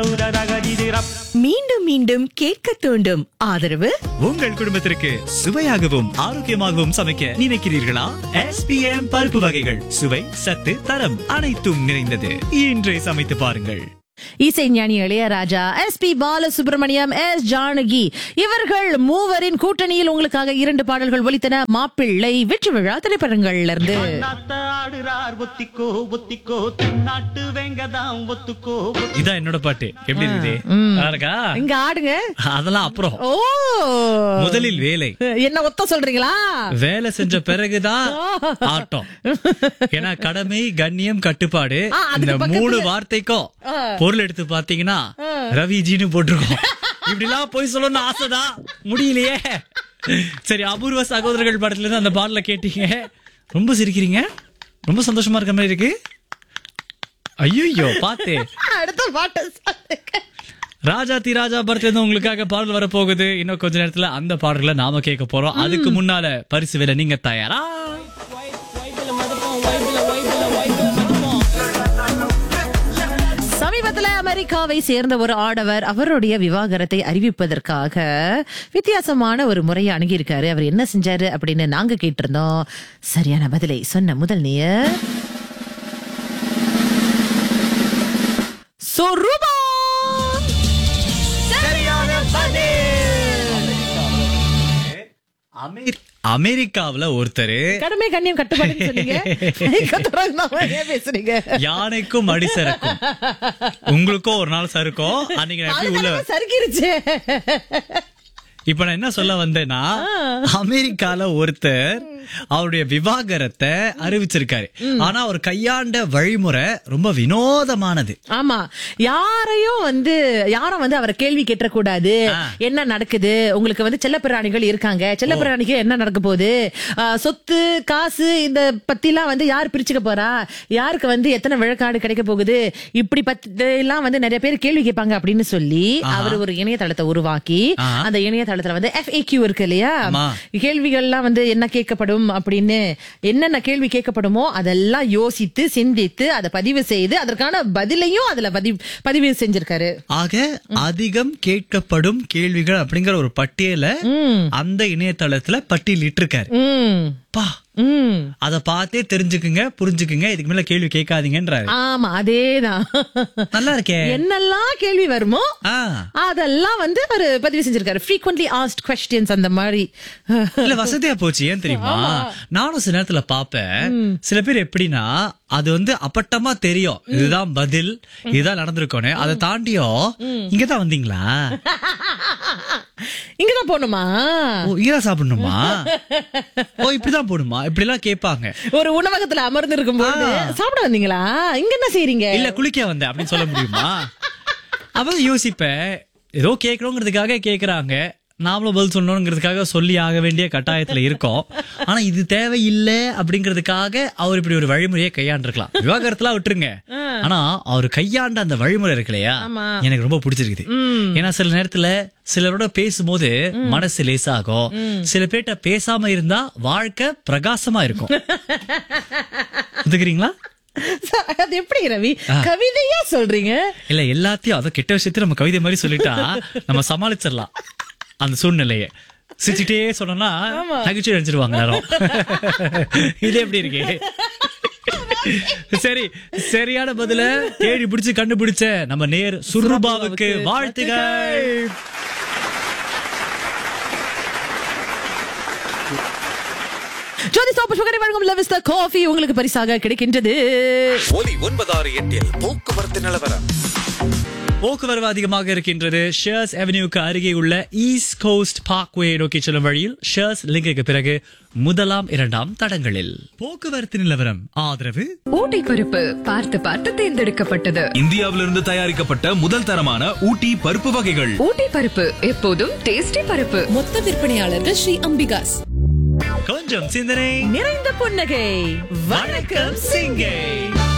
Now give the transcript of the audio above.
ரவுரரகடிதிரப். மீண்டும் மீண்டும் கேட்க தூண்டும் ஆதரவு உங்கள் குடும்பத்திற்கு சுவையாகவும் ஆரோக்கியமாகவும் சமைக்க நினைக்கிறீர்களா எஸ்பிஎம் பருப்பு வகைகள் சுவை சத்து தரம் அனைத்தும் நிறைந்தது இன்றே சமைத்து பாருங்கள் இசைஞானி Ilaiyaraaja S P Balasubrahmanyam S Janaki இவர்கள் மூவரின் கூட்டணியில் உங்களுக்காக இரண்டு பாடல்கள் ஒலித்தன மாப்பிள்ளை வெற்றி விழா திரைப்படங்கள்ல இருந்து நாத்த ஆடுறார் ஒத்திக்கோ ஒத்திக்கோ தென்னாட்டு வெங்கதாம் ஒத்துக்கோ ஒத்திக்கோ. இதான் என்னோட பாட்டு எப்படி இருக்குது நல்லா இருக்கா இங்க ஆடுங்க அதெல்லாம் அப்புறம் ஓ முதலில் வேலை என்ன ஒத்த சொல்றீங்களா வேலை செஞ்ச பிறகுதான் ஆட்டம் ஏன்னா கடமை கண்ணியம் கட்டுப்பாடு ஆ, அதுக்கு இந்த பக்கத்துல. மூணு வார்த்தைக்கும் ஆ. பொருள் எடுத்து பாத்தீங்கன்னா ரவிஜின்னு போட்டிருக்கோம் இப்படி எல்லாம் போய் சொல்லணும்னு ஆசைதான் முடியலையே சரி அபூர்வ சகோதரர்கள் படத்துல இருந்து அந்த பாடல கேட்டீங்க ரொம்ப சிரிக்கிறீங்க ரொம்ப சந்தோஷமா இருக்க மாதிரி இருக்கு ஐயோ பாத்தே அடுத்த பாட்டு சொல்லுங்க. ராஜா தி ராஜா படத்துல இருந்து உங்களுக்காக பாடல் வரப்போகுது இன்னும் கொஞ்ச நேரத்துல அந்த பாடல்களை நாம கேட்க போறோம் அதுக்கு முன்னால பரிசு வேலை நீங்க தயாரா சமீபத்துல அமெரிக்காவை சேர்ந்த ஒரு ஆடவர் அவருடைய விவாகரத்தை அறிவிப்பதற்காக வித்தியாசமான ஒரு முறையை அணுகியிருக்காரு அவர் என்ன செஞ்சாரு அப்படின்னு நாங்க கேட்டிருந்தோம் சரியான பதிலை சொன்ன முதல் நேயர் சொரூபா அமெரி- அமெரிக்காவுல ஒருத்தர் கடமை கண்ணியம் கட்டுப்பாடுன்னு சொன்னீங்க மைக்க திறந்தாம ஏன் பேசுறீங்க யானைக்கும் அடி சறுக்கும் உங்களுக்கும் ஒரு நாள் சறுக்கும் அன்னைக்கு நான் எப்படி உள்ள அதுதானே சறுக்கிருச்சு இப்ப நான் என்ன சொல்ல வந்தேன்னா அமெரிக்கால ஒருத்தர் அவருடைய விவாகரத்தை அறிவிச்சிருக்காரு ஆனா அவர் கையாண்ட வழிமுறை ரொம்ப வினோதமானது ஆமா யாரையும் வந்து யாரும் வந்து அவரை கேள்வி கேட்டக்கூடாது என்ன நடக்குது உங்களுக்கு வந்து செல்லப்பிராணிகள் இருக்காங்க செல்லப்பிராணிக்கு என்ன நடக்க போகுது ஆ, சொத்து காசு இந்த பத்திலாம் வந்து யார் பிரிச்சுக்க போறா யாருக்கு வந்து எத்தனை விழக்காடு கிடைக்க போகுது இப்படி பத்தி எல்லாம் வந்து நிறைய பேர் கேள்வி கேட்பாங்க அப்படின்னு சொல்லி அவர் ஒரு இணையதளத்தை உருவாக்கி அந்த இணையதளத்துல வந்து FAQ இருக்கு இல்லையா ஆமா. கேள்விகள்லாம் வந்து என்ன கேட்கப்படும் அப்படின்னு என்னென்ன கேள்வி கேட்கப்படுமோ அதெல்லாம் யோசித்து சிந்தித்து அதை பதிவு செய்து அதற்கான பதிலையும் அதுல பதிவு பதிவு செஞ்சிருக்காரு ஆக அதிகம் கேட்கப்படும் கேள்விகள் அப்படிங்கிற ஒரு பட்டியலை அந்த இணையதளத்துல பட்டியலிட்டு இருக்காரு உம் பா உம் அத பார்த்தே தெரிஞ்சுக்குங்க புரிஞ்சுக்குங்க இதுக்கு மேல கேள்வி கேட்காதீங்கன்றாரு ஆமா அதேதான் நல்லா இருக்கே என்னெல்லாம் கேள்வி வருமோ ஆ. அதெல்லாம் வந்து அவரு பதிவு செஞ்சிருக்காரு frequently asked questions அந்த மாதிரி இல்ல வசதியா போச்சு ஏன் தெரியுமா நானும் சில நேரத்துல பாப்பேன் சில பேர் எப்படின்னா அது வந்து அப்பட்டமா தெரியும் இதுதான் பதில் இதுதான் நடந்திருக்கோன்னு அதை தாண்டியும் இங்கதான் வந்தீங்களா இங்கதான் போகணுமா ஓ இங்கதான் சாப்பிடணுமா ஓ இப்படிதான் போடுமா இப்படி எல்லாம் கேட்பாங்க ஒரு உணவகத்துல அமர்ந்து இருக்கும் போது சாப்பிட வந்தீங்களா இங்க என்ன செய்றீங்க இல்ல குளிக்க வந்தேன் அப்படின்னு சொல்ல முடியுமா அப்ப யோசிப்பேன் ஏதோ கேட்கணுங்கிறதுக்காக கேக்குறாங்க நாமளும் பதில் சொல்லணுங்கிறதுக்காக சொல்லி ஆக வேண்டிய கட்டாயத்துல இருக்கோம் ஆனா இது தேவையில்லை அப்படிங்கிறதுக்காக அவர் இப்படி ஒரு வழிமுறையை கையாண்டிருக்கலாம் விவாகரத்துலாம் விட்டுருங்க ஆனா அவர் கையாண்ட அந்த வழிமுறை இருக்கு இல்லையா எனக்கு ரொம்ப பிடிச்சிருக்குது ஏன்னா சில நேரத்துல சிலரோட பேசும்போது மனசு லேசாகும் சில பேர்ட்ட பேசாம இருந்தா வாழ்க்கை பிரகாசமா இருக்கும் ஒத்துக்கிறீங்களா அது எப்படி ரவி கவிதையா சொல்றீங்க இல்ல எல்லாத்தையும் அத கெட்ட விஷயத்தையும் நம்ம கவிதை மாதிரி சொல்லிட்டா நம்ம சமாளிச்சிடலாம் அந்த சூழ்நிலையை சிரிச்சுட்டே சொன்னோம்னா நகைச்சுவை நினைச்சிருவாங்க எல்லாரும் இது எப்படி இருக்கு சரி சரியான பதில தேடி பிடிச்சு கண்டுபிடிச்ச நம்ம நேர் சுருபாவுக்கு வாழ்த்துகள் ஜோதி சாப்பு சுகரை வழங்கும் லவிஸ்தா காஃபி உங்களுக்கு பரிசாக கிடைக்கின்றது ஒலி ஒன்பதாறு எட்டில் போக்குவரத்து நிலவரம் போக்குவரவு அதிகமாக இருக்கின்றது ஷேர்ஸ் அவென்யூக்கு அருகே உள்ள ஈஸ்ட் கோஸ்ட் பார்க்வே நோக்கி செல்லும் வழியில் ஷேர்ஸ் லிங்குக்கு பிறகு முதலாம் இரண்டாம் தடங்களில் போக்குவரத்து நிலவரம் ஆதரவு ஊட்டி பருப்பு பார்த்து பார்த்து தேர்ந்தெடுக்கப்பட்டது இந்தியாவிலிருந்து தயாரிக்கப்பட்ட முதல் தரமான ஊட்டி பருப்பு வகைகள் ஊட்டி பருப்பு எப்போதும் டேஸ்டி பருப்பு மொத்த விற்பனையாளர்கள் ஸ்ரீ அம்பிகாஸ் கொஞ்சம் சிந்தனை நிறைந்த புன்னகை வணக்கம் சிங்கை